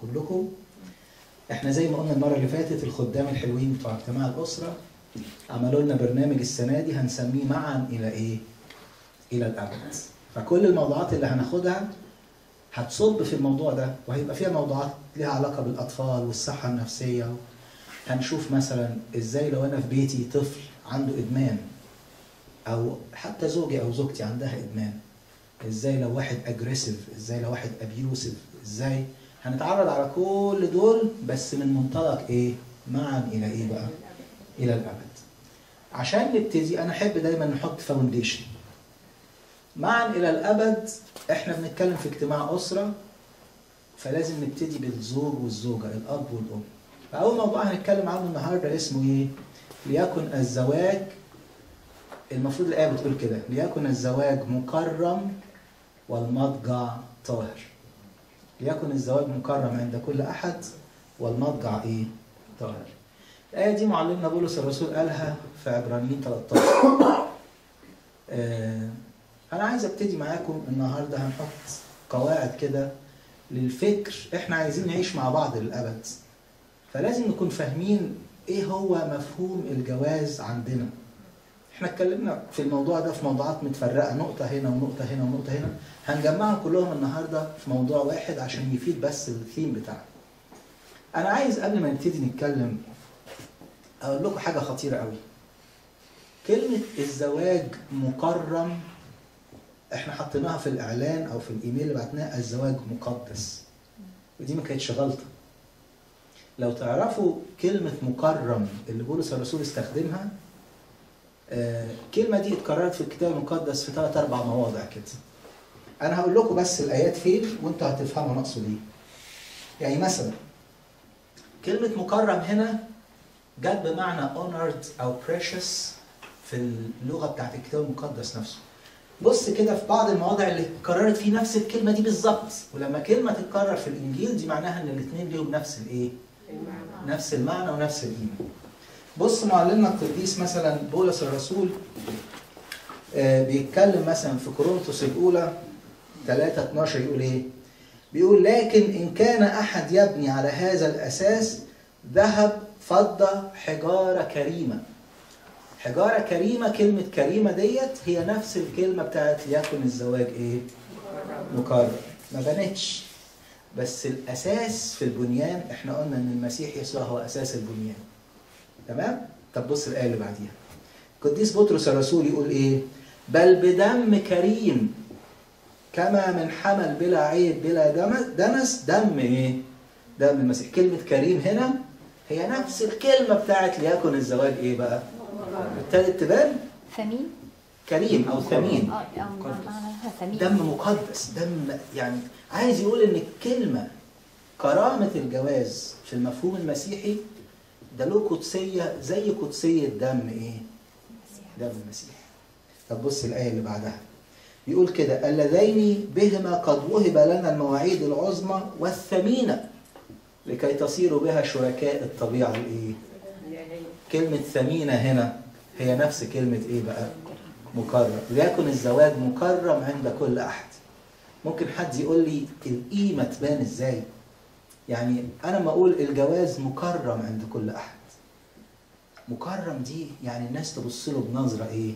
كلكم احنا زي ما قلنا المره اللي فاتت الخدام الحلوين بتوع اجتماع الاسره عملوا لنا برنامج السنه دي هنسميه معا الى ايه؟ الى الابد. فكل الموضوعات اللي هناخدها هتصب في الموضوع ده وهيبقى فيها موضوعات ليها علاقه بالاطفال والصحه النفسيه هنشوف مثلا ازاي لو انا في بيتي طفل عنده ادمان او حتى زوجي او زوجتي عندها ادمان ازاي لو واحد اجريسيف ازاي لو واحد ابيوسيف ازاي هنتعرض على كل دول بس من منطلق ايه معا الى ايه بقى الى الابد عشان نبتدي انا احب دايما نحط فاونديشن معا الى الابد احنا بنتكلم في اجتماع اسره فلازم نبتدي بالزوج والزوجه الاب والام فاول موضوع هنتكلم عنه النهارده اسمه ايه ليكن الزواج المفروض الايه بتقول كده ليكن الزواج مكرم والمضجع طاهر ليكن الزواج مكرم عند كل احد والمضجع ايه طاهر الايه دي معلمنا بولس الرسول قالها في عبرانيين 13 آه انا عايز ابتدي معاكم النهارده هنحط قواعد كده للفكر احنا عايزين نعيش مع بعض للابد فلازم نكون فاهمين ايه هو مفهوم الجواز عندنا احنا اتكلمنا في الموضوع ده في موضوعات متفرقه نقطه هنا ونقطه هنا ونقطه هنا هنجمعهم كلهم النهارده في موضوع واحد عشان يفيد بس الثيم بتاعنا انا عايز قبل ما نبتدي نتكلم اقول لكم حاجه خطيره قوي كلمه الزواج مكرم احنا حطيناها في الاعلان او في الايميل اللي بعتناه الزواج مقدس ودي ما كانتش غلطه لو تعرفوا كلمة مكرم اللي بولس الرسول استخدمها آه الكلمة دي اتكررت في الكتاب المقدس في ثلاث أربع مواضع كده. أنا هقول لكم بس الآيات فين وأنتوا هتفهموا نقصد إيه. يعني مثلا كلمة مكرم هنا جت بمعنى honored أو precious في اللغة بتاعت الكتاب المقدس نفسه. بص كده في بعض المواضع اللي اتكررت فيه نفس الكلمة دي بالظبط ولما كلمة تتكرر في الإنجيل دي معناها إن الاثنين ليهم نفس الإيه؟ نفس المعنى ونفس القيمة. بص معلمنا القديس مثلا بولس الرسول آه بيتكلم مثلا في كورنثوس الأولى 3 12 يقول إيه؟ بيقول لكن إن كان أحد يبني على هذا الأساس ذهب فضة حجارة كريمة. حجارة كريمة كلمة كريمة ديت هي نفس الكلمة بتاعت ليكن الزواج إيه؟ مكرر. ما بنتش بس الاساس في البنيان احنا قلنا ان المسيح يسوع هو اساس البنيان تمام طب بص الايه اللي بعديها القديس بطرس الرسول يقول ايه بل بدم كريم كما من حمل بلا عيب بلا دنس دم ايه دم المسيح كلمه كريم هنا هي نفس الكلمه بتاعت ليكن الزواج ايه بقى ابتدت تبان ثمين كريم او ثمين اه أو معناها ثمين دم مقدس دم يعني عايز يقول ان الكلمه كرامه الجواز في المفهوم المسيحي ده له قدسيه زي قدسيه دم ايه؟ دم المسيح. طب بص الايه اللي بعدها. بيقول كده اللذين بهما قد وهب لنا المواعيد العظمى والثمينه لكي تصيروا بها شركاء الطبيعه الايه؟ كلمه ثمينه هنا هي نفس كلمه ايه بقى؟ مكرم ليكن الزواج مكرم عند كل احد ممكن حد يقول لي القيمه تبان ازاي يعني انا ما اقول الجواز مكرم عند كل احد مكرم دي يعني الناس تبص له بنظره ايه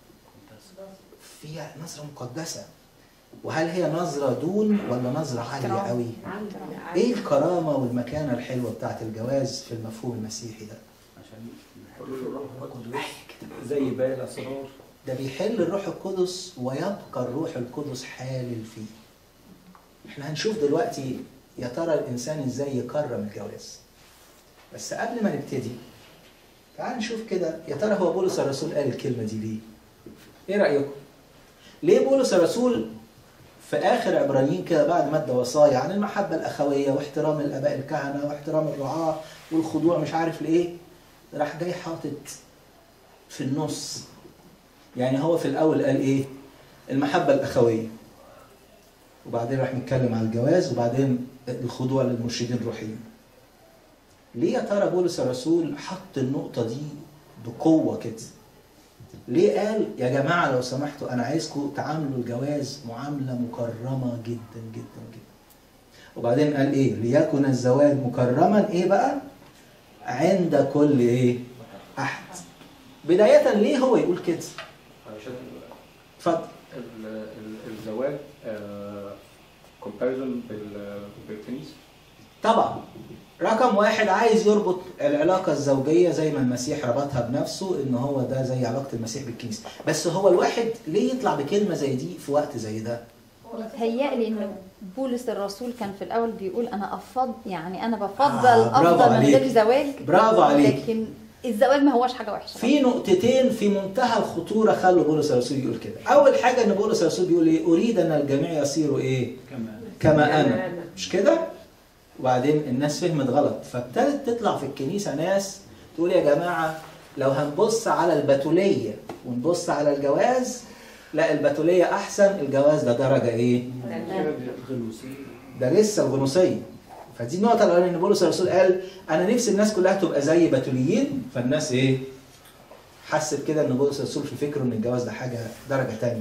فيها نظره مقدسه وهل هي نظره دون ولا نظره عاليه احترام. قوي ايه الكرامه والمكانه الحلوه بتاعت الجواز في المفهوم المسيحي ده عشان يحل الروح القدس أي كده زي باقي الاسرار ده بيحل الروح القدس ويبقى الروح القدس حالل فيه احنا هنشوف دلوقتي يا ترى الانسان ازاي يكرم الجواز بس قبل ما نبتدي تعال نشوف كده يا ترى هو بولس الرسول قال الكلمه دي ليه ايه رايكم ليه بولس الرسول في اخر عبرانيين كده بعد ما ادى وصايا عن المحبه الاخويه واحترام الاباء الكهنه واحترام الرعاه والخضوع مش عارف لايه راح جاي حاطط في النص يعني هو في الاول قال ايه المحبه الاخويه وبعدين راح نتكلم على الجواز وبعدين الخضوع للمرشدين الروحيين ليه يا ترى بولس الرسول حط النقطه دي بقوه كده ليه قال يا جماعه لو سمحتوا انا عايزكم تعاملوا الجواز معامله مكرمه جدا جدا جدا وبعدين قال ايه ليكن الزواج مكرما ايه بقى عند كل ايه احد بداية ليه هو يقول كده علشان اتفضل ال- ال- الزواج كومباريزون بالكنيسه طبعا رقم واحد عايز يربط العلاقة الزوجية زي ما المسيح ربطها بنفسه ان هو ده زي علاقة المسيح بالكنيسة بس هو الواحد ليه يطلع بكلمة زي دي في وقت زي ده متهيألي ان بولس الرسول كان في الاول بيقول انا افضل يعني انا بفضل آه، برافو افضل من غير عليك. زواج برافو عليك. لكن الزواج ما هوش حاجه وحشه في نقطتين في منتهى الخطورة خلوا بولس الرسول يقول كده أول حاجة ان بولس الرسول بيقول ايه أريد أن الجميع يصيروا ايه كمان كما أنا مش كده وبعدين الناس فهمت غلط فابتدت تطلع في الكنيسة ناس تقول يا جماعة لو هنبص على البتولية ونبص على الجواز لا البتولية أحسن الجواز ده درجة إيه؟ الغنوسيه ده لسه الغنوصية فدي النقطة الأولانية إن بولس الرسول قال أنا نفسي الناس كلها تبقى زي بتوليين فالناس إيه؟ حست كده إن بولس الرسول في فكره إن الجواز ده حاجة درجة تانية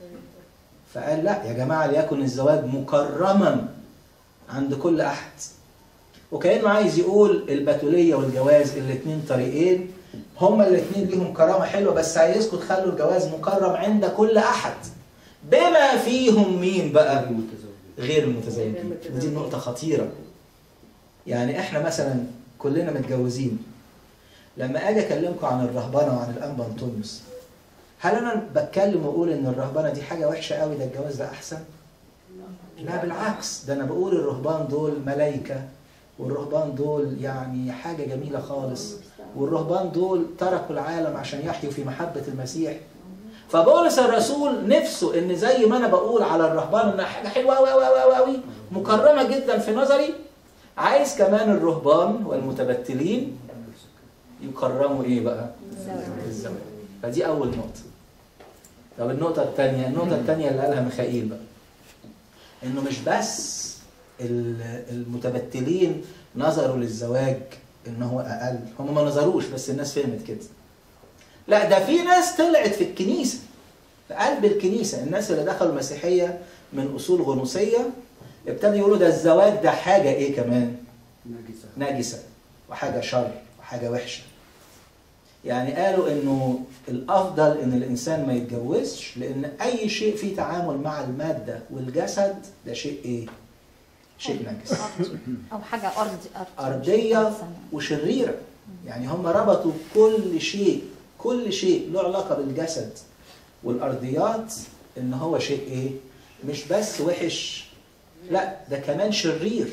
فقال لا يا جماعة ليكن الزواج مكرما عند كل أحد وكأنه عايز يقول البتولية والجواز الاتنين طريقين هما الاتنين ليهم كرامة حلوة بس عايزكم تخلوا الجواز مكرم عند كل أحد بما فيهم مين بقى؟ المتزوجين غير المتزوجين ودي نقطة خطيرة يعني احنا مثلا كلنا متجوزين لما اجي اكلمكم عن الرهبنة وعن الانبا انطونيوس هل انا بتكلم واقول ان الرهبنة دي حاجة وحشة قوي ده الجواز ده احسن؟ لا بالعكس ده انا بقول الرهبان دول ملايكة والرهبان دول يعني حاجة جميلة خالص والرهبان دول تركوا العالم عشان يحيوا في محبة المسيح فبولس الرسول نفسه ان زي ما انا بقول على الرهبان انها حاجه حلوه قوي قوي قوي قوي مكرمه جدا في نظري عايز كمان الرهبان والمتبتلين يكرموا ايه بقى؟ الزواج. الزواج فدي اول نقطه طب النقطه الثانيه النقطه الثانيه اللي قالها ميخائيل بقى انه مش بس ال- المتبتلين نظروا للزواج ان هو اقل هم ما نظروش بس الناس فهمت كده لا ده في ناس طلعت في الكنيسه في قلب الكنيسه الناس اللي دخلوا المسيحيه من اصول غنوصيه ابتدوا يقولوا ده الزواج ده حاجه ايه كمان نجسه نجسه وحاجه شر وحاجه وحشه يعني قالوا انه الافضل ان الانسان ما يتجوزش لان اي شيء فيه تعامل مع الماده والجسد ده شيء ايه شيء نجس او حاجه ارض أرضية أرض. وشريرة يعني هم ربطوا كل شيء كل شيء له علاقة بالجسد والأرضيات إن هو شيء إيه؟ مش بس وحش لا ده كمان شرير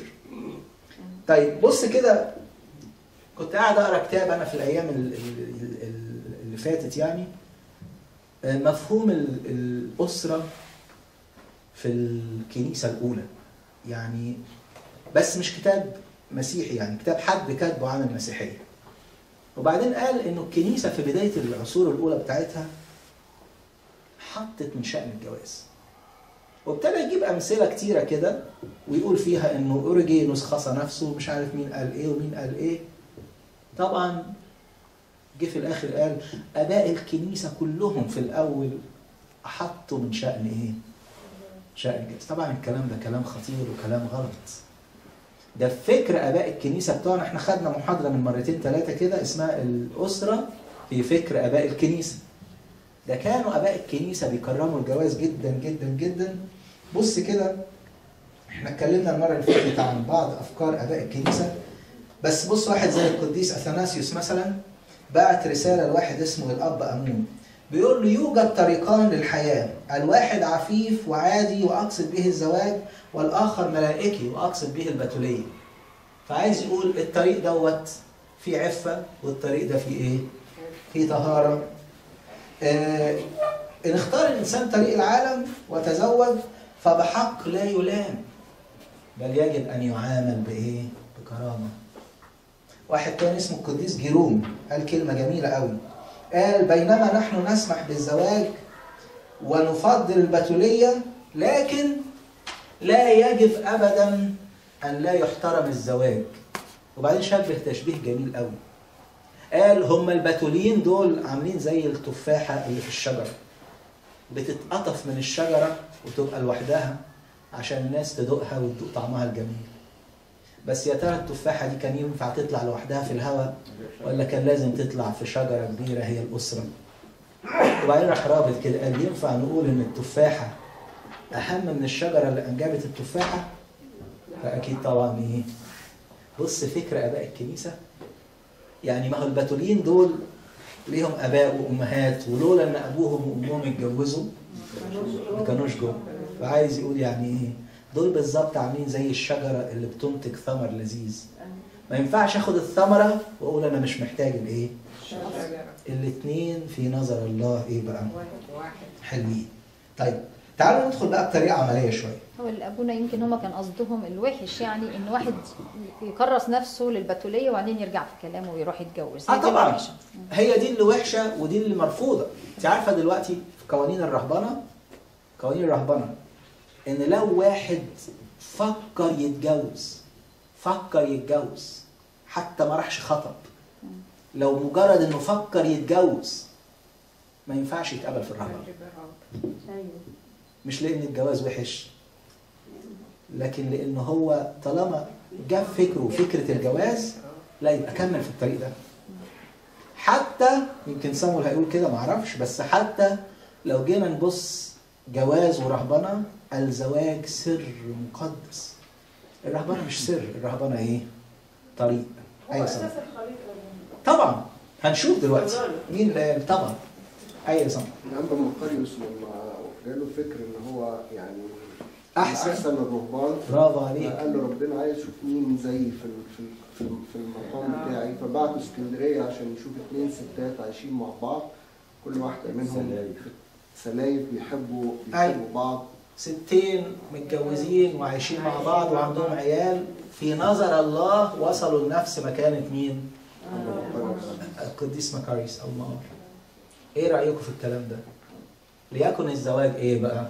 طيب بص كده كنت قاعد أقرأ كتاب أنا في الأيام ال- ال- ال- ال- اللي فاتت يعني آه، مفهوم ال- الأسرة في الكنيسة الأولى يعني بس مش كتاب مسيحي يعني كتاب حد كاتبه عن المسيحية وبعدين قال انه الكنيسة في بداية العصور الأولى بتاعتها حطت من شأن الجواز وابتدى يجيب أمثلة كتيرة كده ويقول فيها انه أوريجينوس خصى نفسه مش عارف مين قال ايه ومين قال ايه طبعا جه في الآخر قال آباء الكنيسة كلهم في الأول حطوا من شأن ايه؟ شأن الجواز طبعا الكلام ده كلام خطير وكلام غلط ده فكر اباء الكنيسه بتوعنا احنا خدنا محاضره من مرتين ثلاثه كده اسمها الاسره في فكر اباء الكنيسه ده كانوا اباء الكنيسه بيكرموا الجواز جدا جدا جدا بص كده احنا اتكلمنا المره اللي فاتت عن بعض افكار اباء الكنيسه بس بص واحد زي القديس اثناسيوس مثلا بعت رساله لواحد اسمه الاب امون بيقول له يوجد طريقان للحياه الواحد عفيف وعادي واقصد به الزواج والاخر ملائكي واقصد به البتوليه فعايز يقول الطريق دوت فيه عفه والطريق ده فيه ايه فيه طهاره آه ان اختار الانسان طريق العالم وتزوج فبحق لا يلام بل يجب ان يعامل بايه بكرامه واحد تاني اسمه القديس جيروم قال كلمه جميله قوي قال بينما نحن نسمح بالزواج ونفضل البتوليه لكن لا يجب ابدا ان لا يحترم الزواج وبعدين شبه تشبيه جميل قوي قال هم البتولين دول عاملين زي التفاحه اللي في الشجره بتتقطف من الشجره وتبقى لوحدها عشان الناس تدوقها وتدوق طعمها الجميل بس يا ترى التفاحه دي كان ينفع تطلع لوحدها في الهواء ولا كان لازم تطلع في شجره كبيره هي الاسره وبعدين راح رابط كده قال ينفع نقول ان التفاحه اهم من الشجره اللي انجبت التفاحه فاكيد طبعا ايه بص فكر اباء الكنيسه يعني ما هو البتولين دول ليهم اباء وامهات ولولا ان ابوهم وامهم اتجوزوا ما كانوش جم فعايز يقول يعني ايه دول بالظبط عاملين زي الشجره اللي بتنتج ثمر لذيذ ما ينفعش اخد الثمره واقول انا مش محتاج الايه الاثنين في نظر الله ايه بقى حلوين طيب تعالوا ندخل بقى بطريقه عمليه شويه هو اللي ابونا يمكن هما كان قصدهم الوحش يعني ان واحد يكرس نفسه للبتوليه وبعدين يرجع في كلامه ويروح يتجوز اه هي دي طبعا الوحشة. هي دي اللي وحشه ودي اللي مرفوضه انت عارفه دلوقتي في قوانين الرهبنه قوانين الرهبنه ان لو واحد فكر يتجوز فكر يتجوز حتى ما راحش خطب لو مجرد انه فكر يتجوز ما ينفعش يتقبل في الرهبنه مش لان الجواز وحش لكن لان هو طالما جاب فكره فكره الجواز لا يبقى كمل في الطريق ده حتى يمكن سامول هيقول كده معرفش بس حتى لو جينا نبص جواز ورهبنه الزواج سر مقدس الرهبنه مش سر الرهبنه ايه طريق ايوه سامول طبعا هنشوف دلوقتي مين اللي قال طبعا ايوه سامول الأنبا مقريوس لما جاله فكر إن هو يعني أحسن. أحسن الرهبان برافو عليك قال له ربنا عايز يشوف مين زي في ال- في ال- في ال- في المقام بتاعي فبعته اسكندرية عشان يشوف اتنين ستات عايشين مع بعض كل واحدة منهم سلايف بيحبوا أيوة. بيحبوا بعض ستين متجوزين وعايشين مع بعض وعندهم عيال في نظر الله وصلوا لنفس مكانة مين؟ القديس مكاريس أو مار إيه رأيكم في الكلام ده؟ ليكن الزواج إيه بقى؟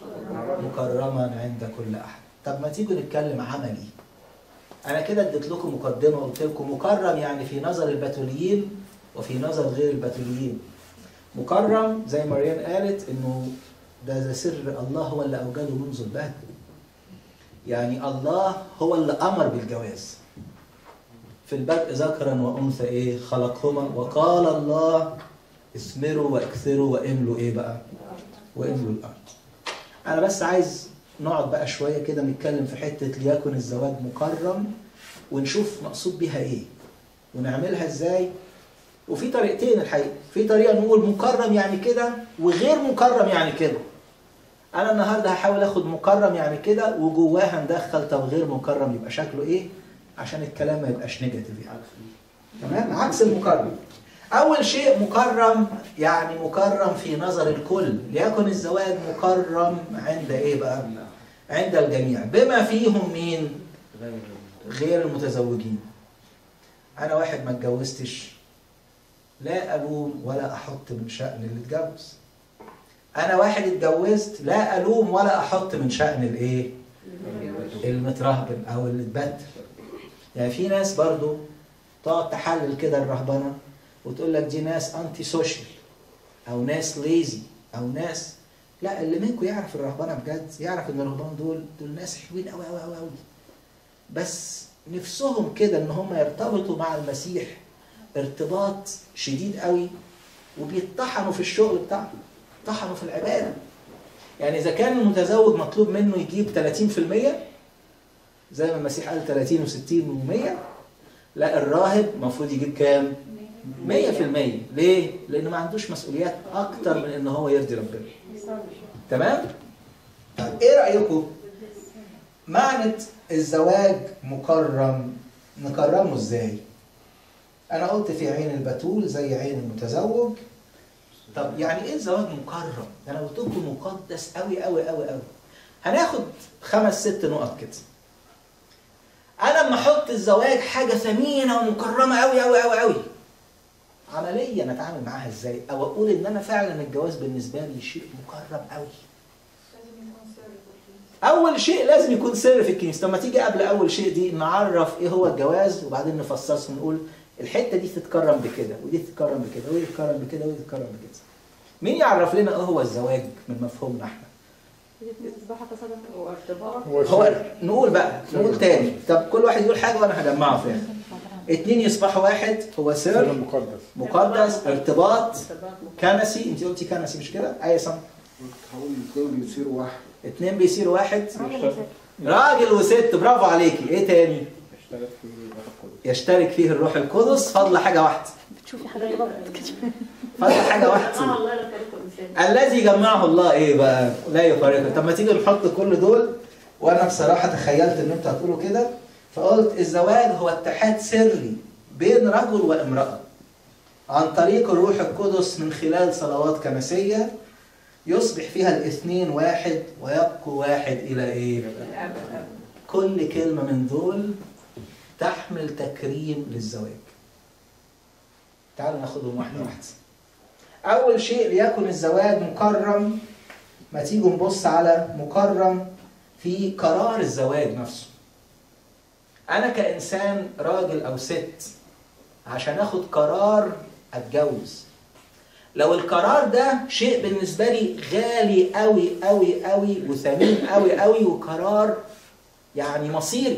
مكرما عند كل أحد طب ما تيجوا نتكلم عملي أنا كده اديت لكم مقدمة وقلت لكم مكرم يعني في نظر البتوليين وفي نظر غير البتوليين مكرم زي ما ريان قالت إنه ده ده سر الله هو اللي أوجده منذ البدء يعني الله هو اللي أمر بالجواز في البدء ذكرا وأنثى إيه خلقهما وقال الله اثمروا واكثروا واملوا إيه بقى واملوا الأرض أنا بس عايز نقعد بقى شوية كده نتكلم في حتة ليكن الزواج مكرم ونشوف مقصود بيها إيه ونعملها إزاي وفي طريقتين الحقيقة في طريقة نقول مكرم يعني كده وغير مكرم يعني كده انا النهارده هحاول اخد مكرم يعني كده وجواها ندخل طب غير مكرم يبقى شكله ايه عشان الكلام ما يبقاش نيجاتيف يعني تمام عكس المكرم اول شيء مكرم يعني مكرم في نظر الكل ليكن الزواج مكرم عند ايه بقى عند الجميع بما فيهم مين غير المتزوجين انا واحد ما اتجوزتش لا الوم ولا احط من شأن اللي اتجوز انا واحد اتجوزت لا الوم ولا احط من شأن الايه المترهبن او اللي اتبدل يعني في ناس برضو تقعد تحلل كده الرهبنه وتقول لك دي ناس انتي سوشيال او ناس ليزي او ناس لا اللي منكم يعرف الرهبنه بجد يعرف ان الرهبان دول دول ناس حلوين قوي قوي قوي قوي بس نفسهم كده ان هم يرتبطوا مع المسيح ارتباط شديد قوي وبيطحنوا في الشغل بتاعهم طحنوا في العباده يعني اذا كان المتزوج مطلوب منه يجيب 30% زي ما المسيح قال 30 و60 و100 لا الراهب المفروض يجيب كام 100% ليه لانه ما عندوش مسؤوليات اكتر من ان هو يرضي ربنا تمام طيب ايه رايكم معنى الزواج مكرم نكرمه ازاي انا قلت في عين البتول زي عين المتزوج طب يعني ايه الزواج مكرم ده انا قلت لكم مقدس قوي قوي قوي قوي هناخد خمس ست نقط كده انا لما احط الزواج حاجه ثمينه ومكرمه قوي قوي قوي قوي عمليا اتعامل معاها ازاي او اقول ان انا فعلا الجواز بالنسبه لي شيء مكرم قوي اول شيء لازم يكون سر في الكنيسه لما تيجي قبل اول شيء دي نعرف ايه هو الجواز وبعدين نفصصه ونقول الحته دي تتكرم بكده ودي تتكرم بكده ودي تتكرم بكده ودي تتكرم بكده مين يعرف لنا ايه هو الزواج من مفهومنا احنا هو نقول بقى نقول تاني طب كل واحد يقول حاجه وانا هجمعه في الاخر اتنين يصبحوا واحد هو سر سر مقدس مقدس ارتباط كنسي انت قلتي كنسي مش كده اي صم هقول الاثنين بيصيروا واحد اتنين بيصيروا واحد راجل وست برافو عليكي ايه تاني اشترك في الروح القدس يشترك فيه الروح القدس فضل حاجه واحده بتشوفي حاجه غلط فضل حاجه واحده الذي جمعه الله ايه بقى لا يفارقه طب ما تيجي نحط كل دول وانا بصراحه تخيلت ان انتوا هتقولوا كده فقلت الزواج هو اتحاد سري بين رجل وامراه عن طريق الروح القدس من خلال صلوات كنسيه يصبح فيها الاثنين واحد ويبقوا واحد الى ايه كل كلمه من دول تحمل تكريم للزواج تعالوا ناخدهم واحده واحده أول شيء ليكن الزواج مكرم ما تيجوا نبص على مكرم في قرار الزواج نفسه أنا كإنسان راجل أو ست عشان آخد قرار أتجوز لو القرار ده شيء بالنسبة لي غالي أوي أوي أوي وثمين أوي أوي وقرار يعني مصيري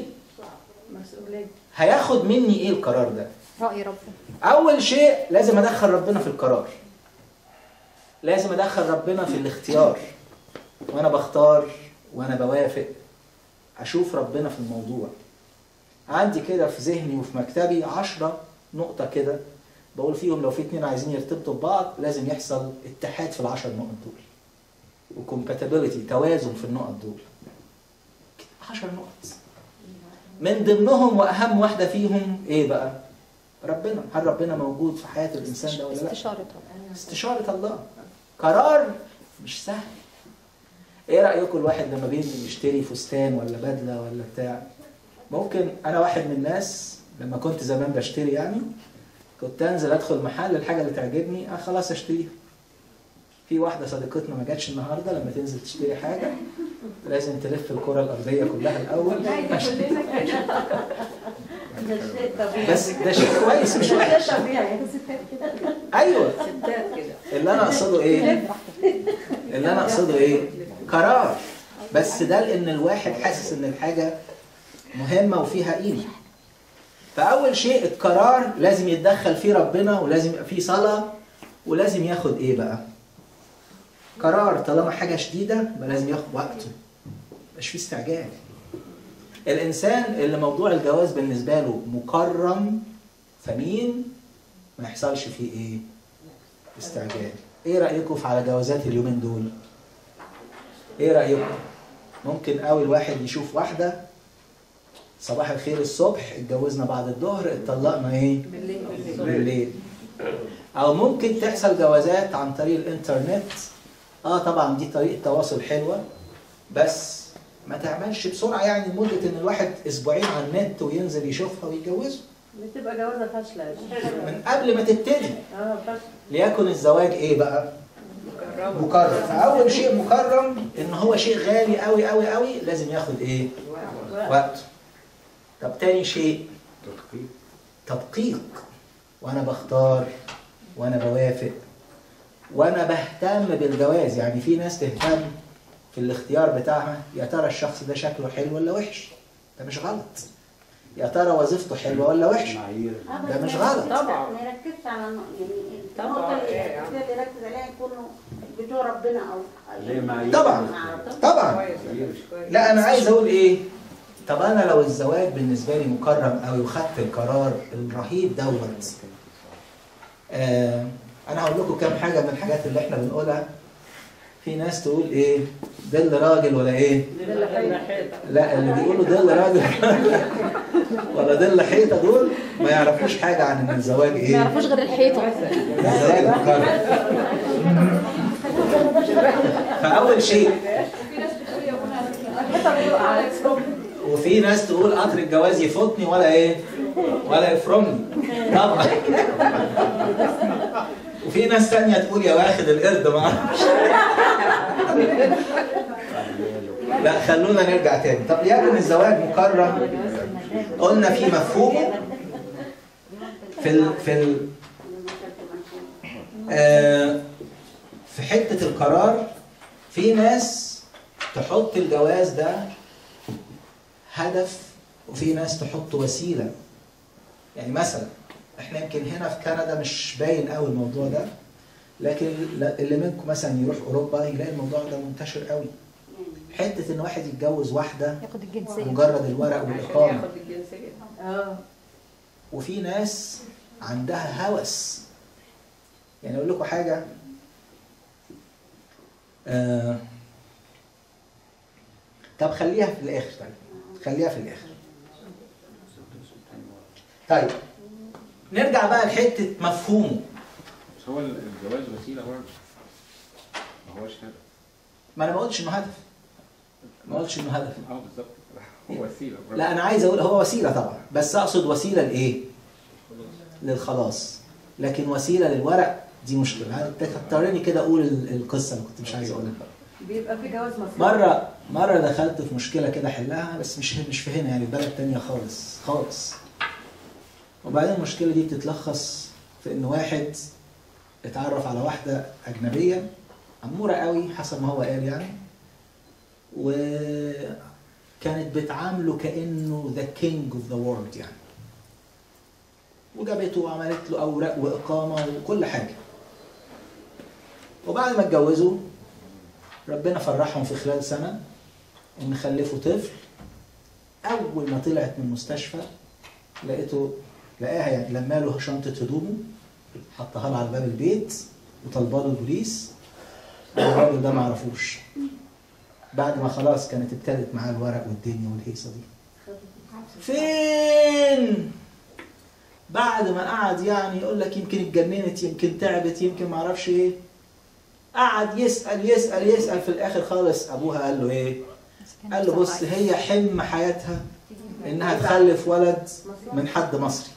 هياخد مني إيه القرار ده؟ راي ربنا أول شيء لازم أدخل ربنا في القرار لازم أدخل ربنا في الاختيار وأنا بختار وأنا بوافق أشوف ربنا في الموضوع عندي كده في ذهني وفي مكتبي عشرة نقطة كده بقول فيهم لو في اتنين عايزين يرتبطوا ببعض لازم يحصل اتحاد في العشر نقط دول وكومباتيبيليتي توازن في النقط دول عشر نقط من ضمنهم وأهم واحدة فيهم إيه بقى؟ ربنا هل ربنا موجود في حياة الإنسان ده ولا لا؟ استشاره طبعا استشارة الله قرار مش سهل ايه رأيكم الواحد لما بيجي يشتري فستان ولا بدلة ولا بتاع ممكن انا واحد من الناس لما كنت زمان بشتري يعني كنت انزل ادخل محل الحاجة اللي تعجبني اه خلاص اشتريها في واحدة صديقتنا ما جاتش النهاردة لما تنزل تشتري حاجة لازم تلف الكرة الأرضية كلها الأول بس ده شيء كويس مش وحش ايوه اللي انا اقصده ايه اللي انا اقصده ايه قرار بس ده لان الواحد حاسس ان الحاجه مهمه وفيها قيمه فاول شيء القرار لازم يتدخل فيه ربنا ولازم يبقى فيه صلاه ولازم ياخد ايه بقى قرار طالما حاجه شديده يبقى لازم ياخد وقته مش فيه استعجال الانسان اللي موضوع الجواز بالنسبه له مكرم ثمين ما يحصلش فيه ايه استعجال ايه رايكم في على جوازات اليومين دول ايه رايكم ممكن قوي الواحد يشوف واحده صباح الخير الصبح اتجوزنا بعد الظهر اتطلقنا ايه بالليل او ممكن تحصل جوازات عن طريق الانترنت اه طبعا دي طريقه تواصل حلوه بس ما تعملش بسرعه يعني لمده ان الواحد اسبوعين على النت وينزل يشوفها ويتجوزها بتبقى جوازة فاشلة من قبل ما تبتدي اه فاشلة ليكن الزواج ايه بقى مكرم فاول شيء مكرم ان هو شيء غالي قوي قوي قوي لازم ياخد ايه وقت طب تاني شيء تدقيق تدقيق وانا بختار وانا بوافق وانا بهتم بالجواز يعني في ناس تهتم في الاختيار بتاعها يا ترى الشخص ده شكله حلو ولا وحش ده مش غلط يا ترى وظيفته حلوه ولا وحشه معايير ده مش غلط. طبعا. ما يركزش على النق- يعني النقطة طبعا. اللي اللي يركز عليها يكونوا بتوع ربنا أو زي معايير طبعا مع ربنا. طبعا معايير. لا انا عايز اقول ايه طب انا لو الزواج بالنسبه لي مكرم قوي وخدت القرار الرهيب دوت آه انا هقول لكم كام حاجه من الحاجات اللي احنا بنقولها في ناس تقول ايه دل راجل ولا ايه لا اللي بيقولوا دل راجل ولا دل حيطه دول ما يعرفوش حاجه عن ان الزواج ما ايه يعرفوش غير الحيطه الزواج مكرم فاول شيء وفي ناس تقول قطر الجواز يفوتني ولا ايه ولا يفرمني طبعا وفي ناس تانية تقول يا واخد القرد ما اعرفش لا خلونا نرجع تاني طب ليكن الزواج مكرم قلنا في مفهومه في ال في ال آه، في حتة القرار في ناس تحط الجواز ده هدف وفي ناس تحط وسيله يعني مثلا احنا يمكن هنا في كندا مش باين قوي الموضوع ده لكن اللي منكم مثلا يروح اوروبا يلاقي الموضوع ده منتشر قوي حته ان واحد يتجوز واحده ياخد الجنسيه مجرد الورق عشان والاقامه ياخد الجنسية اه وفي ناس عندها هوس يعني اقول لكم حاجه آه طب خليها في الاخر طيب خليها في الاخر طيب نرجع بقى لحته مفهومه بس هو الجواز وسيله برضه ما هوش هدف ما انا ما قلتش انه هدف ما قلتش انه هدف اه بالظبط هو وسيله برضه لا انا عايز اقول هو وسيله طبعا بس اقصد وسيله لايه للخلاص لكن وسيله للورق دي مشكله هتضطرني كده اقول ال- القصه اللي كنت مش عايز اقولها بيبقى في جواز مصري مره مره دخلت في مشكله كده احلها بس مش مش في هنا يعني في بلد تانية خالص خالص وبعدين المشكله دي بتتلخص في ان واحد اتعرف على واحده اجنبيه اموره قوي حسب ما هو قال يعني وكانت بتعامله كانه ذا كينج اوف ذا وورلد يعني وجابته وعملت له اوراق واقامه وكل حاجه وبعد ما اتجوزوا ربنا فرحهم في خلال سنة إن خلفوا طفل أول ما طلعت من المستشفى لقيته لقاها يعني لما له شنطة هدومه حطها له على باب البيت وطلبها له البوليس الراجل ده ما عرفوش بعد ما خلاص كانت ابتدت معاه الورق والدنيا والهيصة دي فين بعد ما قعد يعني يقول لك يمكن اتجننت يمكن تعبت يمكن ما اعرفش ايه قعد يسأل يسأل يسأل في الآخر خالص أبوها قال له إيه؟ قال له بص هي حلم حياتها إنها تخلف ولد من حد مصري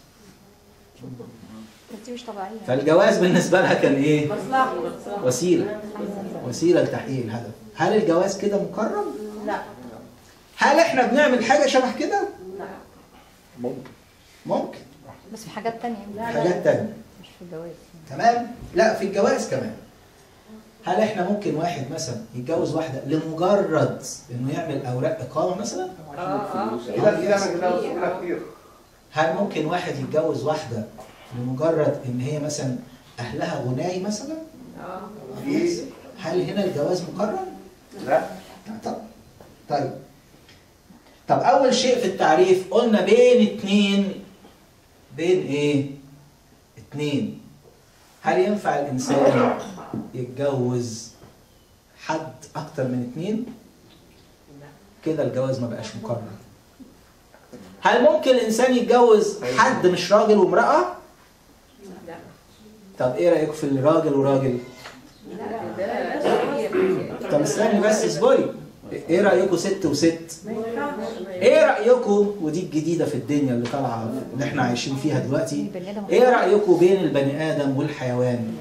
دي مش طبيعيه فالجواز بالنسبة لها كان إيه؟ مصلحة وسيلة وسيلة لتحقيق الهدف هل الجواز كده مكرم؟ لا هل إحنا بنعمل حاجة شبه كده؟ لا ممكن ممكن بس في حاجات تانية حاجات تانية مش في الجواز تمام؟ لا في الجواز كمان هل احنا ممكن واحد مثلا يتجوز واحدة لمجرد انه يعمل اوراق اقامة مثلا؟ اه اه كده كده كده كده كتير هل ممكن واحد يتجوز واحدة لمجرد ان هي مثلا اهلها غناي مثلا؟ اه هل هنا الجواز مكرم؟ لا طب طيب طب اول شيء في التعريف قلنا بين اتنين بين ايه؟ اتنين هل ينفع الانسان يتجوز حد اكتر من اتنين؟ كده الجواز ما بقاش مكرم هل ممكن الانسان يتجوز حد مش راجل وامرأة؟ لا طب ايه رأيك في الراجل وراجل؟ لا ده شرعية طب استني بس اصبري ايه رأيكم ست وست؟ ما ينفعش ايه رأيكم ودي الجديدة في الدنيا اللي طالعة اللي احنا عايشين فيها دلوقتي البني ادم ايه رأيكم بين البني آدم والحيوان؟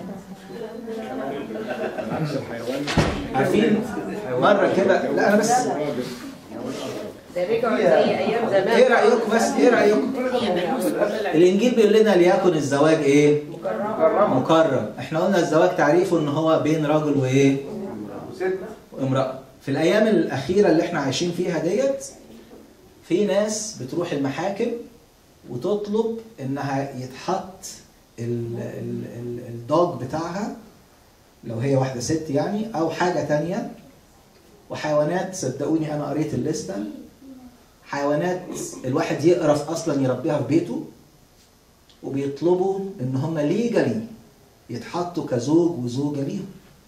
عكس الحيوان عارفين مرة كده لا انا بس راجل ده رجعوا زي ايام زمان ايه رأيكم بس ايه رأيكم؟ الانجيل بيقول لنا ليكن الزواج ايه؟ مكرم احنا قلنا الزواج تعريفه ان هو بين رجل وايه؟ وست وامرأة في الأيام الأخيرة اللي احنا عايشين فيها ديت في ناس بتروح المحاكم وتطلب إنها يتحط ال- ال- ال- الدوج بتاعها لو هي واحدة ست يعني أو حاجة تانية وحيوانات صدقوني أنا قريت الليستة حيوانات الواحد يقرف أصلا يربيها في بيته وبيطلبوا إن هم ليجالي يتحطوا كزوج وزوجة ليهم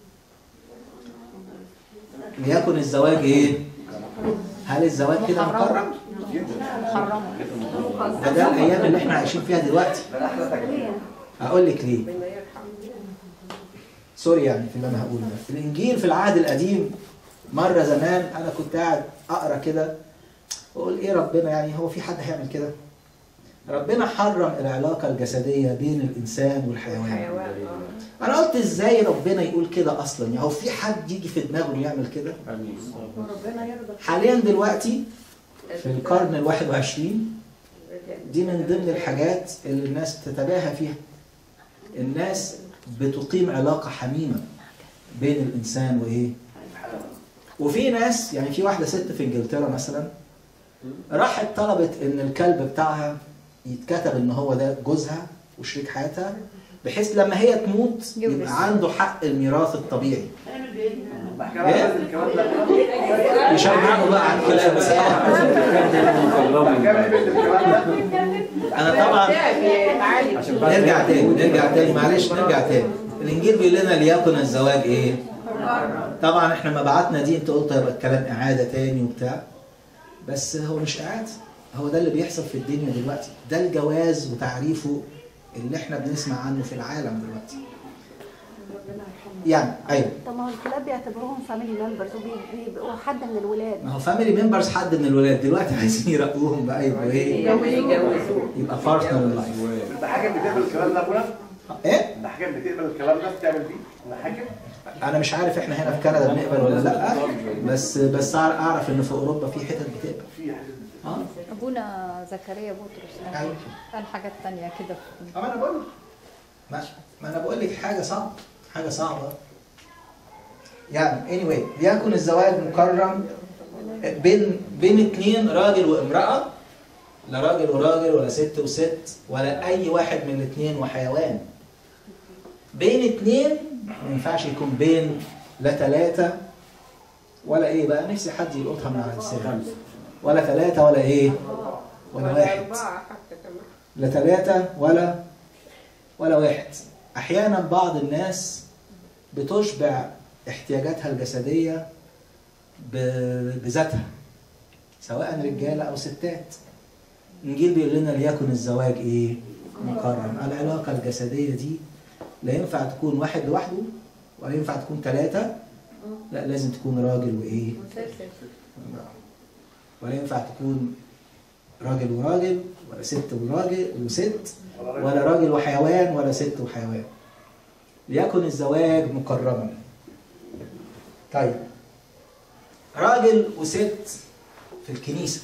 ليكن الزواج ايه؟ هل الزواج كده مكرم؟ محرمه ده ده الايام اللي احنا عايشين فيها دلوقتي اقول لك ليه؟ ربنا يرحم سوري يعني في اللي انا هقوله ده الانجيل في العهد القديم مره زمان انا كنت قاعد اقرا كده واقول ايه ربنا يعني هو في حد هيعمل كده؟ ربنا حرم العلاقه الجسديه بين الانسان والحيوان حيوان اه انا قلت ازاي ربنا يقول كده اصلا يعني هو في حد يجي في دماغه انه يعمل كده؟ امين وربنا يرضى حاليا دلوقتي في القرن الواحد وعشرين دي من ضمن الحاجات اللي الناس بتتباهى فيها الناس بتقيم علاقة حميمة بين الإنسان وإيه وفي ناس يعني في واحده ست في انجلترا مثلا راحت طلبت ان الكلب بتاعها يتكتب ان هو ده جوزها وشريك حياتها بحيث لما هي تموت يورث. يبقى عنده حق الميراث الطبيعي كمان لازم الكلام ده يشجعوا بقى على الكلام كمان بنت الكلام ده انا طبعا نرجع تاني نرجع تاني معلش نرجع تاني الانجيل بيقول لنا ليكن الزواج ايه طبعا احنا ما بعتنا دي انت قلت هيبقى الكلام اعاده تاني وبتاع بس هو مش اعاده هو ده اللي بيحصل في الدنيا دلوقتي ده الجواز وتعريفه اللي احنا بنسمع عنه في العالم دلوقتي يعني ايوه طب ما هو الكلاب بيعتبروهم فاميلي ممبرز وبيبقوا حد من الولاد ما هو فاميلي ممبرز حد من الولاد دلوقتي عايزين يرقوهم بقى يبقوا ايه يجوزوه يبقى بارتنر لايف المحاكم بتقبل الكلام ده يا ابونا ايه المحاكم بتقبل الكلام ده بتعمل بيه المحاكم انا مش عارف احنا هنا في كندا بنقبل ولا لا بس بس اعرف ان في اوروبا في حتت بتقبل في حاجات اه ابونا زكريا بطرس قال- أيوة. قال حاجات تانية كده في- ما انا بقول لك ما, ما انا بقول لك حاجه صعبه حاجه صعبه يعني anyway ليكن الزواج مكرم بين بين اتنين راجل وامراه لا راجل وراجل ولا ست وست ولا اي واحد من الاتنين وحيوان بين اتنين ما ينفعش يكون بين لا ثلاثه ولا ايه بقى نفسي حد يلقطها من على لسانه ولا ثلاثه ولا ايه ولا واحد أربعة حتى كمان لا ثلاثة ولا ولا واحد أحيانا بعض الناس بتشبع احتياجاتها الجسدية ب- بذاتها سواء رجالة أو ستات الإنجيل بيقول لنا ليكن الزواج إيه؟ مكرم العلاقة الجسدية دي لا ينفع تكون واحد لوحده ولا ينفع تكون ثلاثة لا لازم تكون راجل وإيه؟ ولا ينفع تكون راجل وراجل ولا ست وراجل وست ولا راجل وحيوان ولا ست وحيوان ليكن الزواج مكرما طيب راجل وست في الكنيسة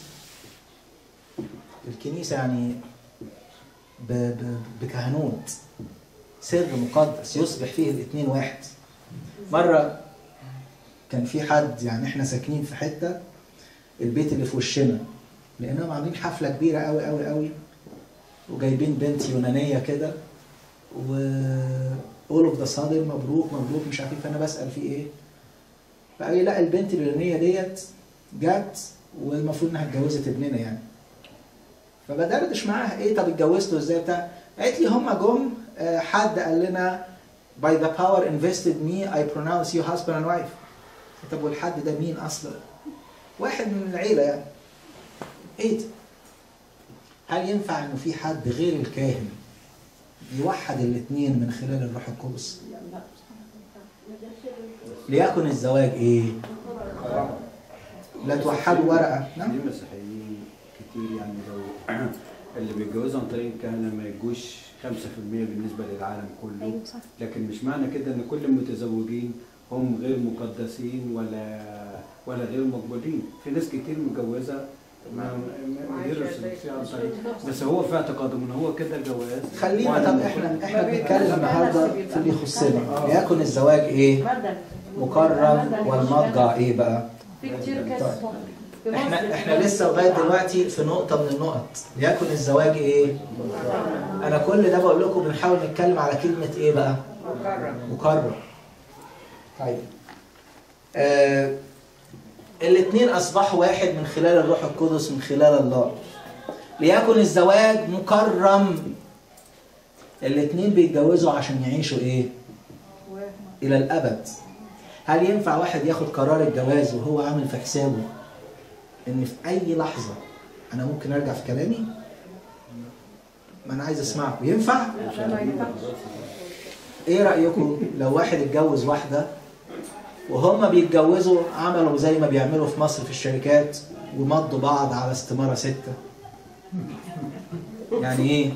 في الكنيسة يعني ب- ب- بكهنوت سر مقدس يصبح فيه الاثنين واحد مرة كان في حد يعني احنا ساكنين في حتة البيت اللي في وشنا لانهم عاملين حفله كبيره قوي قوي قوي وجايبين بنت يونانيه كده و اول اوف ذا صادم مبروك مبروك مش عارف إيه، فانا بسال في ايه فقال لي لا البنت اليونانيه ديت جت والمفروض انها اتجوزت ابننا يعني فبدردش معاها ايه طب اتجوزته ازاي بتاع قالت لي هم جم آه، حد قال لنا by the power invested me I pronounce you husband and wife طب والحد ده مين اصلا واحد من العيله يعني ايه ده؟ هل ينفع انه في حد غير الكاهن يوحد الاثنين من خلال الروح القدس؟ ليكن الزواج ايه؟ لا توحدوا ورقه نعم في مسيحيين كتير يعني لو اللي بيتجوزوا عن طريق الكهنة ما يجوش 5% بالنسبة للعالم كله ايوه صح لكن مش معنى كده ان كل المتزوجين هم غير مقدسين ولا ولا غير مقبولين في ناس كتير متجوزة ما ما- غير الثلاثية عن طريق بس هو في اعتقادهم ان هو كده الجواز خلينا طب احنا احنا بنتكلم النهارده في اللي يخصنا ليكن الزواج ايه؟ مكرم والمضجع ايه بقى؟ في كتير كاس احنا احنا لسه لغايه دلوقتي في نقطه من النقط ليكن الزواج ايه؟ انا كل ده بقول لكم بنحاول نتكلم على كلمه ايه بقى؟ مكرم طيب آه الاثنين اصبحوا واحد من خلال الروح القدس من خلال الله ليكن الزواج مكرم الاثنين بيتجوزوا عشان يعيشوا ايه الى الابد هل ينفع واحد ياخد قرار الجواز وهو عامل في حسابه ان في اي لحظه انا ممكن ارجع في كلامي ما انا عايز اسمعكم ينفع ايه رايكم لو واحد اتجوز واحده وهما بيتجوزوا عملوا زي ما بيعملوا في مصر في الشركات ومضوا بعض على استماره سته يعني ايه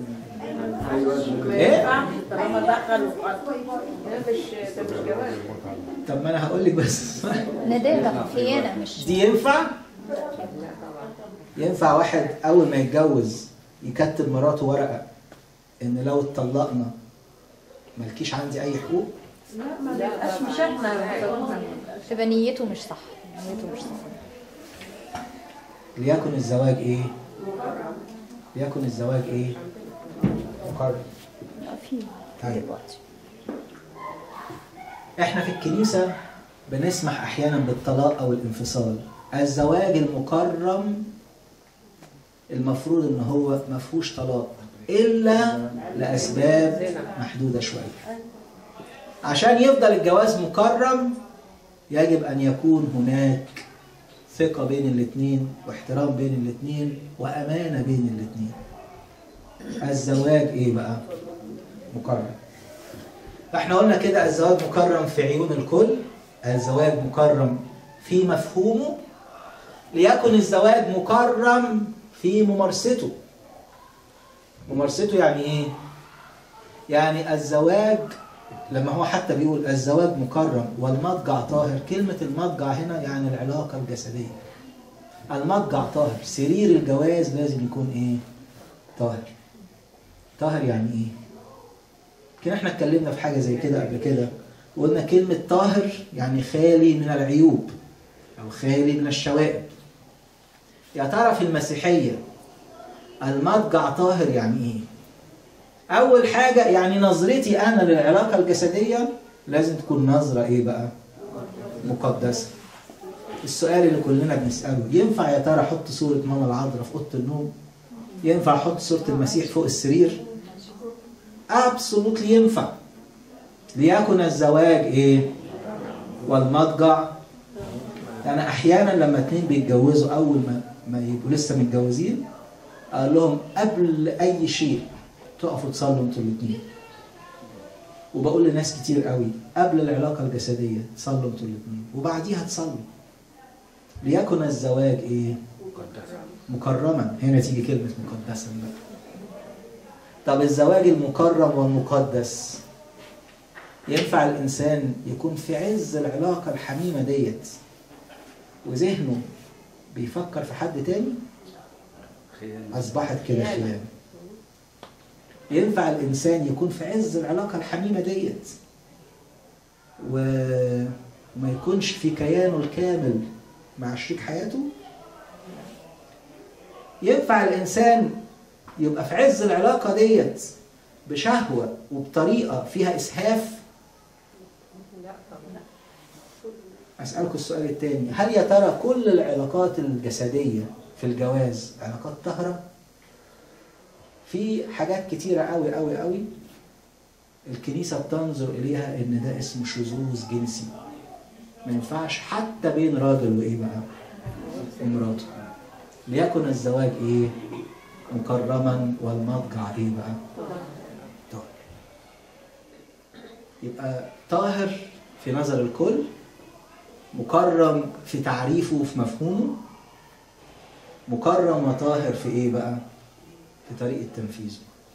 ايه طالما دخلوا في أصل. ده مش ده مش جواز طب ما انا هقول لك بس ندالة خيانة مش دي ينفع لا طبعا ينفع واحد اول ما يتجوز يكتب مراته ورقه ان لو اتطلقنا مالكيش عندي اي حقوق لا ما نبقاش مش احنا تبقى نيته مش صح نيته مش صح ليكن الزواج ايه ليكن الزواج ايه مكرم في طيب. دلوقتي احنا في الكنيسة بنسمح احيانا بالطلاق او الانفصال الزواج المكرم المفروض ان هو ما فيهوش طلاق الا لاسباب محدودة شوية عشان يفضل الجواز مكرم يجب ان يكون هناك ثقة بين الاثنين واحترام بين الاثنين وامانة بين الاثنين الزواج ايه بقى مكرم فاحنا قلنا كده الزواج مكرم في عيون الكل الزواج مكرم في مفهومه ليكن الزواج مكرم في ممارسته ممارسته يعني ايه يعني الزواج لما هو حتى بيقول الزواج مكرم والمضجع طاهر كلمة المضجع هنا يعني العلاقة الجسدية المضجع طاهر سرير الجواز لازم يكون ايه طاهر طاهر يعني ايه كده احنا اتكلمنا في حاجة زي كده قبل كده وقلنا كلمة طاهر يعني خالي من العيوب أو خالي من الشوائب يا ترى في المسيحية المضجع طاهر يعني ايه؟ أول حاجة يعني نظرتي أنا للعلاقة الجسدية لازم تكون نظرة ايه بقى؟ مقدسة السؤال اللي كلنا بنسأله ينفع يا ترى أحط صورة ماما العذراء في أوضة النوم؟ ينفع أحط صورة المسيح فوق السرير؟ ابسولوتلي ينفع ليكن الزواج ايه والمضجع يعني احيانا لما اتنين بيتجوزوا اول ما ما يبقوا لسه متجوزين اقول لهم قبل اي شيء تقفوا تصلوا انتوا الاثنين وبقول لناس كتير قوي قبل العلاقه الجسديه تصلوا انتوا الاثنين وبعديها تصلوا ليكن الزواج ايه مكرما هنا تيجي كلمه مقدسا بقى طب الزواج المكرم والمقدس ينفع الإنسان يكون في عز العلاقة الحميمة ديت وذهنه بيفكر في حد تاني أصبحت كده خيانة ينفع الإنسان يكون في عز العلاقة الحميمة ديت و- وما يكونش في كيانه الكامل مع شريك حياته ينفع الإنسان يبقى في عز العلاقة ديت بشهوة وبطريقة فيها إسهاف أسألكم السؤال التاني هل يا ترى كل العلاقات الجسدية في الجواز علاقات طاهرة؟ في حاجات كتيرة قوي قوي قوي الكنيسة بتنظر إليها إن ده اسمه شذوذ جنسي ما ينفعش حتى بين راجل وإيه بقى؟ ومراته ليكن الزواج إيه؟ مكرما والمضجع ايه بقى طاهر يبقى طاهر في نظر الكل مكرم في تعريفه وفي مفهومه مكرم وطاهر في ايه بقى في طريقة تنفيذه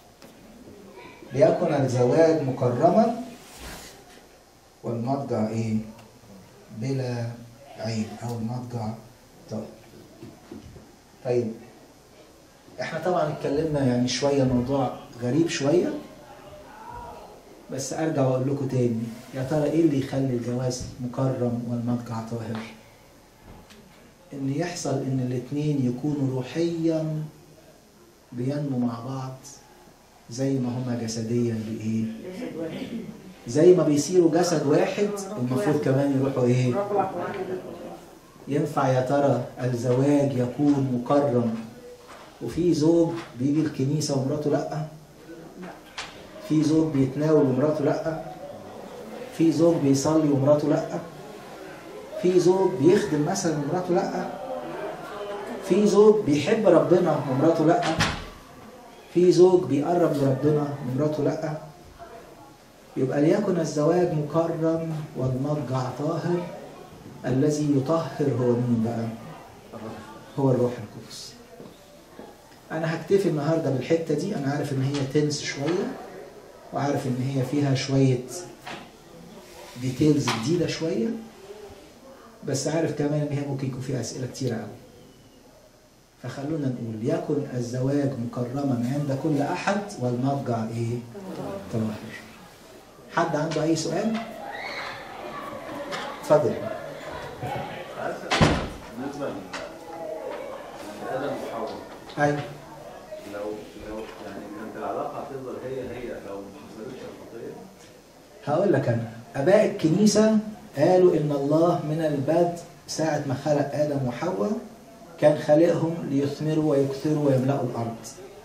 ليكن الزواج مكرما والمضجع ايه بلا عيب او المضجع طاهر طيب احنا طبعا اتكلمنا يعني شوية موضوع غريب شوية بس ارجع واقول لكم تاني يا ترى ايه اللي يخلي الجواز مكرم والمضجع طاهر ان يحصل ان الاتنين يكونوا روحيا بينموا مع بعض زي ما هما جسديا بايه زي ما بيصيروا جسد واحد المفروض كمان يروحوا ايه ينفع يا ترى الزواج يكون مكرم وفي زوج بيجي الكنيسة ومراته لأ في زوج بيتناول ومراته لأ في زوج بيصلي ومراته لأ في زوج بيخدم مثلا ومراته لأ في زوج بيحب ربنا ومراته لأ في زوج بيقرب لربنا ومراته لأ يبقى ليكن الزواج مكرم والمضجع طاهر الذي يطهر هو مين بقى؟ هو الروح القدس انا هكتفي النهارده بالحته دي انا عارف ان هي تنس شويه وعارف ان هي فيها شويه ديتيلز جديده شويه بس عارف كمان ان هي ممكن يكون فيها اسئله كتيره قوي فخلونا نقول يكن الزواج مكرما عند كل احد والمضجع ايه طاهر حد عنده اي سؤال اتفضل بالنسبه لادم وحواء ايوه لو لو يعني كانت العلاقه هتفضل هي هي لو ما حصلتش الخطيه هقول لك انا اباء الكنيسه قالوا ان الله من البدء ساعه ما خلق ادم وحواء كان خالقهم ليثمروا ويكثروا ويملأوا الارض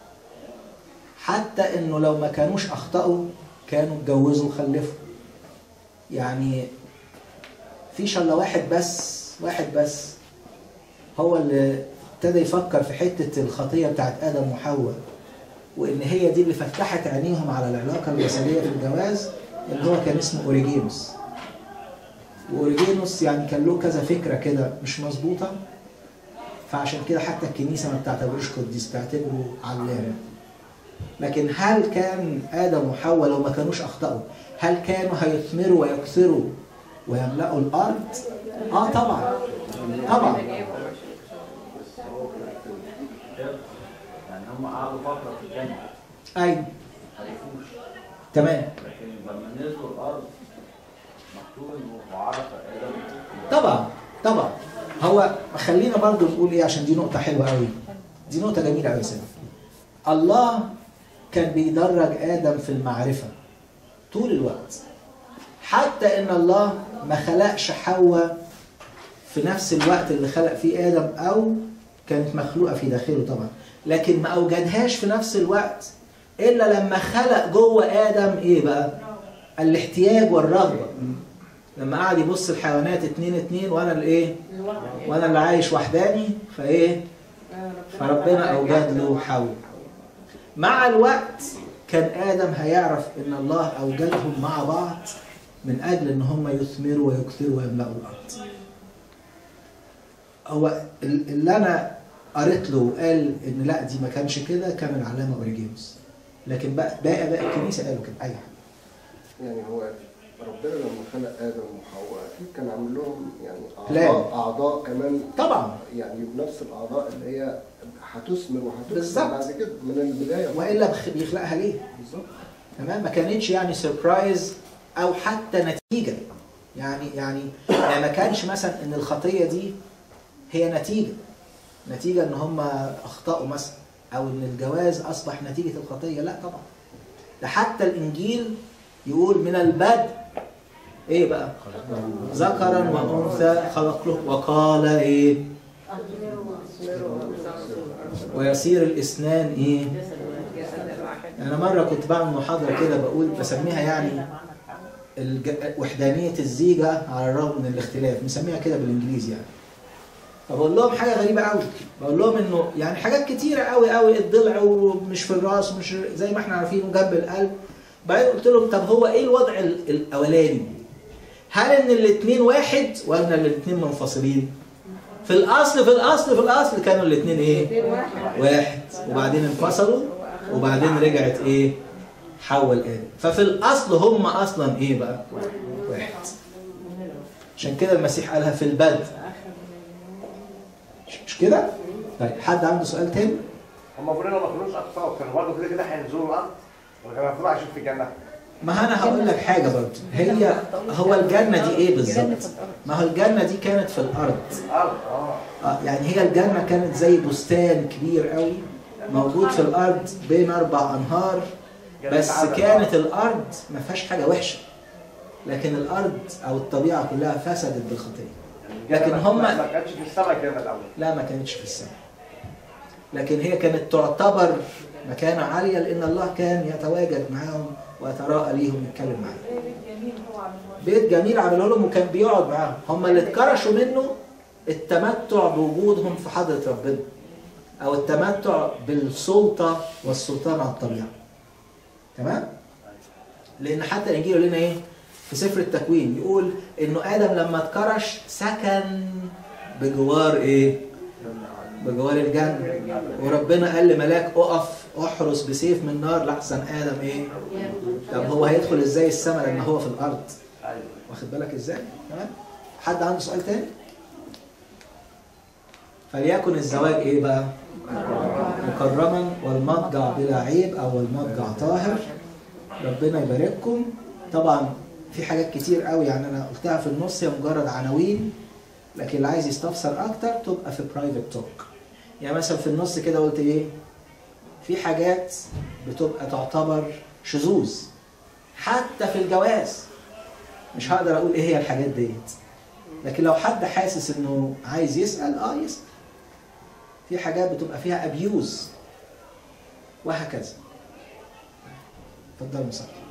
حتى انه لو ما كانوش اخطأوا كانوا اتجوزوا وخلفوا يعني فيش الا واحد بس واحد بس هو اللي ابتدى يفكر في حته الخطيه بتاعت ادم وحواء وان هي دي اللي فتحت عينيهم على العلاقه الجسديه في الجواز اللي هو كان اسمه اوريجينوس واوريجينوس يعني كان له كذا فكره كده مش مظبوطه فعشان كده حتى الكنيسه ما بتعتبروش قديس بتعتبره علام لكن هل كان ادم وحواء لو ما كانوش اخطاوا هل كانوا هيثمروا ويكثروا ويملأوا الارض؟ اه طبعا طبعا بس هو في الكتاب يعني هم قعدوا فتره في الجنه ايوه ما عرفوش تمام لكن لما نزلوا الارض مكتوب انه وعرف ادم طبعا طبعا هو خلينا برضو نقول ايه عشان دي نقطة حلوة قوي دي نقطة جميلة قوي سنة الله كان بيدرج آدم في المعرفة طول الوقت حتى إن الله ما خلقش حواء في نفس الوقت اللي خلق فيه آدم أو كانت مخلوقة في داخله طبعا لكن ما أوجدهاش في نفس الوقت إلا لما خلق جوه آدم إيه بقى؟ الاحتياج والرغبة لما قعد يبص الحيوانات اتنين اتنين وانا اللي ايه وانا اللي عايش وحداني فايه فربنا اوجد له حواء مع الوقت كان ادم هيعرف ان الله اوجدهم مع بعض من اجل ان هم يثمروا ويكثروا ويملأوا الارض هو ال- اللي انا قريت له وقال ان لا دي ما كانش كده كان العلامه اوريجينوس لكن بقى باقي باقي الكنيسه قالوا كده اي حاجه يعني هو ربنا لما خلق ادم وحواء اكيد كان عامل لهم يعني بلان. اعضاء اعضاء كمان طبعا يعني بنفس الاعضاء اللي هي هتثمر وهتكسب بالظبط. بعد كده من البدايه والا بخ- بيخلقها ليه؟ بالظبط تمام ما كانتش يعني سربرايز او حتى نتيجه يعني يعني يعني ما كانش مثلا ان الخطيه دي هي نتيجه نتيجه ان هم اخطاوا مثلا او ان الجواز اصبح نتيجه الخطيه لا طبعا ده حتى الانجيل يقول من البدء ايه بقى ذكرا وانثى خلق له وقال ايه ويصير الاثنان ايه انا مره كنت بعمل محاضره كده بقول بسميها يعني الج... وحدانيه الزيجه على الرغم من الاختلاف مسميها كده بالانجليزي يعني فبقول لهم حاجه غريبه قوي بقول لهم انه يعني حاجات كتيره قوي قوي الضلع ومش في الراس مش زي ما احنا عارفين جنب القلب بعدين قلت لهم طب هو ايه الوضع ال- الاولاني هل ان الاثنين واحد ولا ان الاثنين منفصلين في الاصل في الاصل في الاصل كانوا الاثنين ايه واحد وبعدين انفصلوا وبعدين رجعت ايه حول آدم ففي الأصل هم أصلا إيه بقى واحد عشان كده المسيح قالها في البدء مش- مش كده طيب حد عنده سؤال تاني هم ربنا ما كانوش اخطاوا كانوا برضه كده كده هينزلوا الارض وكانوا المفروض عايشين في الجنه ما انا هقول لك حاجه برضه هي هو الجنه دي ايه بالظبط ما هو الجنه دي كانت في الارض ارض اه آه، يعني هي الجنه كانت زي بستان كبير قوي موجود في الارض بين اربع انهار بس كانت الارض ما فيهاش حاجه وحشه لكن الارض او الطبيعه كلها فسدت بالخطيه لكن هم ما كانش في السماء كده الاول لا ما كانتش في السماء لكن هي كانت تعتبر مكانة عالية لأن الله كان يتواجد معاهم ويتراءى ليهم يتكلم معاهم بيت جميل عمله لهم وكان بيقعد معاهم هم اللي اتكرشوا منه التمتع بوجودهم في حضرة ربنا أو التمتع بالسلطة والسلطان على الطبيعة تمام؟ لأن حتى الإنجيل يقول لنا إيه؟ في سفر التكوين يقول إنه آدم لما اتكرش سكن بجوار إيه؟ بجوار الجنة وربنا قال لملاك اقف احرس بسيف من نار لحسن ادم ايه طب هو هيدخل ازاي السماء لما هو في الارض ايوه واخد بالك ازاي تمام حد عنده سؤال تاني فليكن الزواج ايه بقى مكرما والمضجع بلا عيب او المضجع طاهر ربنا يبارككم طبعا في حاجات كتير قوي يعني انا قلتها في النص هي مجرد عناوين لكن اللي عايز يستفسر اكتر تبقى في برايفت توك يعني مثلا في النص كده قلت ايه في حاجات بتبقى تعتبر شذوذ حتى في الجواز مش هقدر اقول ايه هي الحاجات ديت لكن لو حد حاسس انه عايز يسال اه يسال في حاجات بتبقى فيها ابيوز وهكذا اتفضل مصطفى